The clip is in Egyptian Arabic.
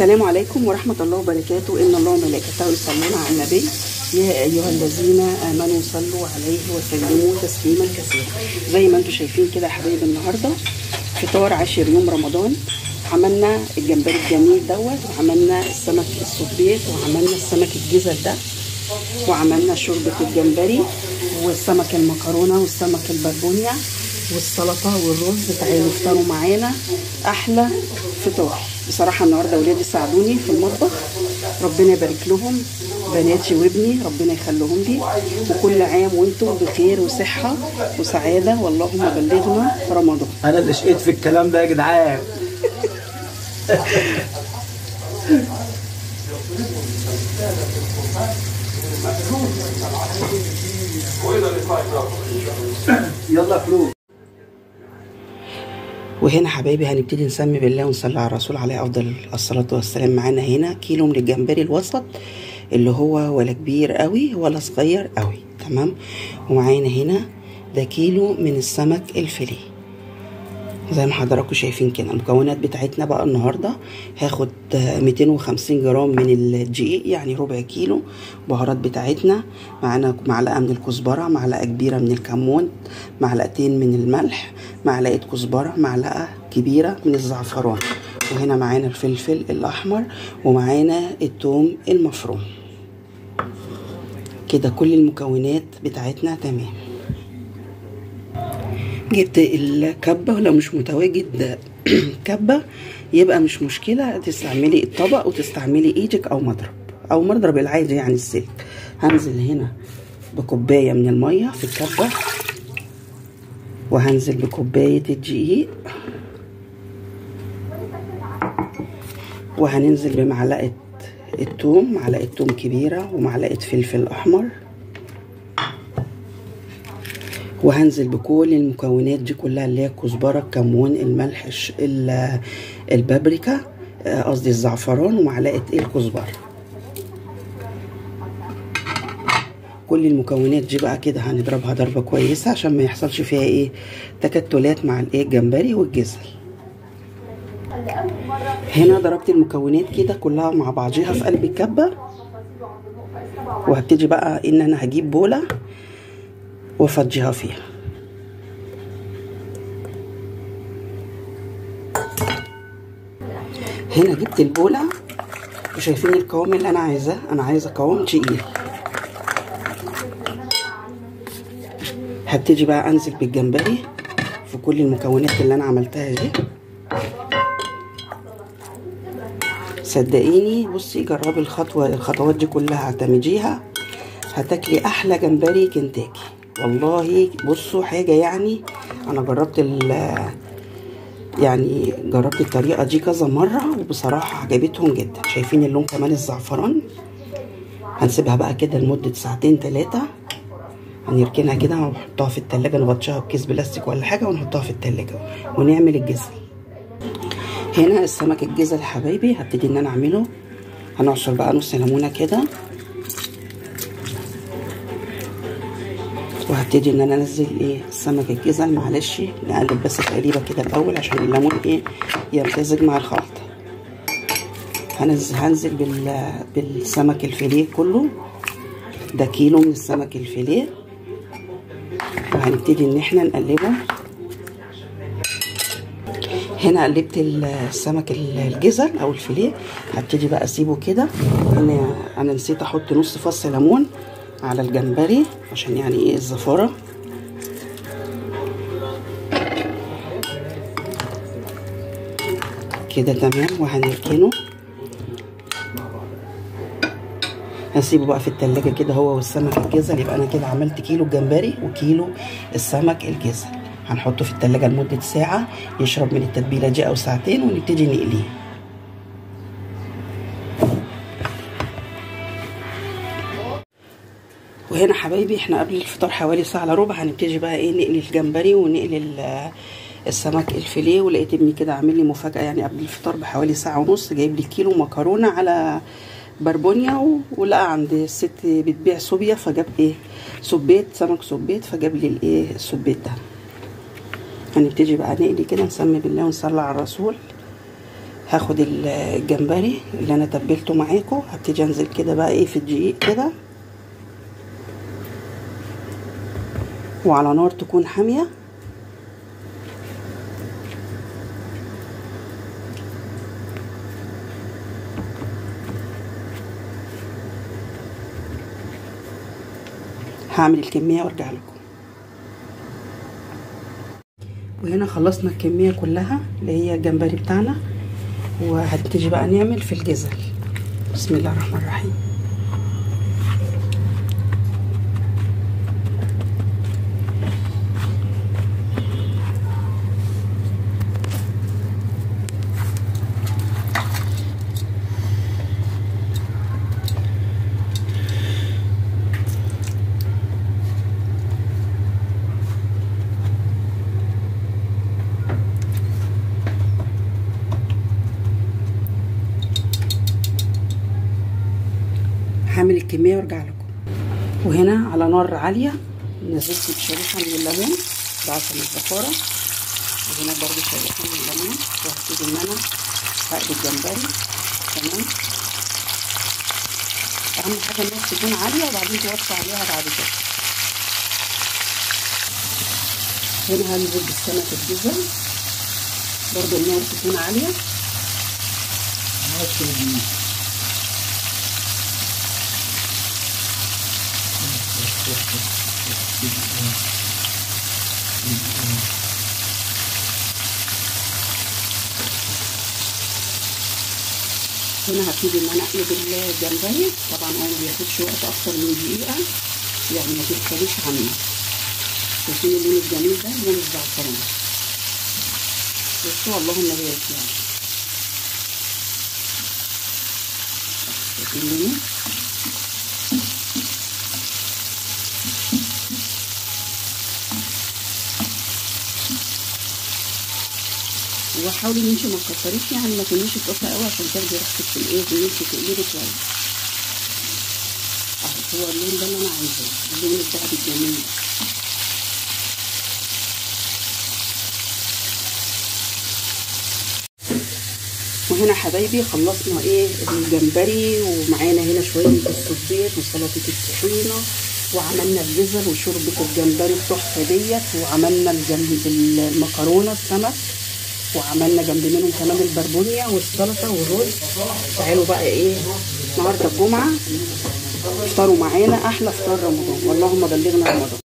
السلام عليكم ورحمة الله وبركاته إن الله وملائكته يصلون على النبي يا أيها الذين آمنوا صلوا عليه وسلموا تسليما كثيرا زي ما انتم شايفين كده يا حبايبي النهاردة فطار عاشر يوم رمضان عملنا الجمبري الجميل دوت وعملنا السمك الصبيط وعملنا السمك الجزل ده وعملنا شوربة الجمبري والسمك المكرونة والسمك البربونيا والسلطة والرز تعالوا افطروا معانا أحلى فطار بصراحة النهاردة ولادي ساعدوني في المطبخ ربنا يبارك لهم بناتي وابني ربنا يخليهم لي وكل عام وانتم بخير وصحة وسعادة واللهم بلغنا رمضان انا اللي شقيت في الكلام ده يا جدعان يلا فلوس وهنا حبايبي هنبتدي نسمي بالله ونصلي على الرسول عليه افضل الصلاه والسلام معانا هنا كيلو من الجمبري الوسط اللي هو ولا كبير قوي ولا صغير قوي تمام ومعانا هنا ده كيلو من السمك الفيليه زي ما حضراتكم شايفين كده المكونات بتاعتنا بقى النهارده هاخد 250 جرام من الدقيق يعني ربع كيلو بهارات بتاعتنا معانا معلقه من الكزبره معلقه كبيره من الكمون معلقتين من الملح معلقه كزبره معلقه كبيره من الزعفران وهنا معانا الفلفل الاحمر ومعانا الثوم المفروم كده كل المكونات بتاعتنا تمام جبت الكبة ولو مش متواجد كبة يبقى مش مشكلة تستعملي الطبق وتستعملي ايدك او مضرب او مضرب العادي يعني السلك هنزل هنا بكوباية من المية في الكبة وهنزل بكوباية الدقيق وهننزل بمعلقة التوم معلقة توم كبيرة ومعلقة فلفل أحمر وهنزل بكل المكونات دي كلها اللي هي الكزبره الكمون الملح البابريكا قصدي الزعفران ومعلقه الكزبره كل المكونات دي بقى كده هنضربها ضربه كويسه عشان ما يحصلش فيها ايه تكتلات مع الايه الجمبري والجزل هنا ضربت المكونات كده كلها مع بعضيها في قلب الكبه وهبتدي بقى ان انا هجيب بوله وافضيها فيها هنا جبت البولة وشايفين القوام اللي انا عايزاه انا عايزه قوام تقيل هبتدي بقى انزل بالجمبري في كل المكونات اللي انا عملتها دي صدقيني بصي جربي الخطوه الخطوات دي كلها اعتمديها هتاكلي احلى جمبري كنتاكي والله بصوا حاجة يعني أنا جربت ال يعني جربت الطريقة دي كذا مرة وبصراحة عجبتهم جدا شايفين اللون كمان الزعفران هنسيبها بقى كده لمدة ساعتين تلاتة هنركنها كده ونحطها في التلاجة نغطيها بكيس بلاستيك ولا حاجة ونحطها في التلاجة ونعمل الجزل هنا السمك الجزل يا حبايبي هبتدي ان انا اعمله هنعصر بقى نص ليمونة كده وهبتدي ان انا انزل ايه السمك الجزل معلش نقلب بس تقليبه كده الاول عشان الليمون ايه يمتزج مع الخلطه هنزل هنزل بال بالسمك الفيليه كله ده كيلو من السمك الفيليه وهنبتدي ان احنا نقلبه هنا قلبت السمك الجزل او الفيليه هبتدي بقى اسيبه كده انا انا نسيت احط نص فص ليمون على الجمبري عشان يعني ايه الزفارة كده تمام وهنركنه هسيبه بقى في التلاجة كده هو والسمك الجزل يبقى انا كده عملت كيلو جمبري وكيلو السمك الجزل هنحطه في التلاجة لمدة ساعة يشرب من التتبيلة دي او ساعتين ونبتدي نقليه وهنا حبايبي احنا قبل الفطار حوالي ساعه الا ربع هنبتدي بقى ايه نقلي الجمبري ونقلي السمك الفيليه ولقيت ابني كده عامل لي مفاجاه يعني قبل الفطار بحوالي ساعه ونص جايب لي كيلو مكرونه على بربونيا ولقى عند الست بتبيع صوبيا فجاب ايه صبيت سمك صبيت فجاب لي الايه الصبيت ده هنبتدي بقى نقلي كده نسمي بالله ونصلي على الرسول هاخد ال- الجمبري اللي انا تبلته معاكم هبتدي انزل كده بقى ايه في الدقيق كده وعلى نار تكون حاميه هعمل الكميه وارجع لكم وهنا خلصنا الكميه كلها اللي هي الجمبري بتاعنا وهنبتدي بقى نعمل في الجزل بسم الله الرحمن الرحيم هعمل الكميه وارجع لكم وهنا على نار عاليه نزلت بشريحه من الليمون ده عشان الزفاره وهنا برضو شريحه من الليمون وهبتدي ان انا هقلب الجمبري تمام اهم حاجه النار تكون عاليه وبعدين توطي عليها بعد كده هنا هنزل بالسمك الجزل برضو النار تكون عاليه هنا هبتدي ان انا اقلب الجمبري طبعا هو ما بياخدش وقت اكتر من دقيقه يعني ما تتخليش عنه شايفين اللون الجميل ده لون الزعفران بصوا اللهم بارك يعني شايفين لونه وحاولي ان انت ما تكتريش يعني ما تنيش الطاسه قوي عشان تاخدي راحتك في الايه في ان انت تقلبي كويس اهو هو اللون ده اللي انا عايزاه اللون الذهبي الجميل وهنا حبايبي خلصنا ايه الجمبري ومعانا هنا شويه الصبيط وسلطه الطحينه وعملنا الجزر وشوربه الجمبري التحفه ديت وعملنا الجنب المكرونه السمك وعملنا جنب منهم كمان البربونيا والسلطه والرز تعالوا بقى ايه النهارده الجمعه افطروا معانا احلى فطار رمضان اللهم بلغنا رمضان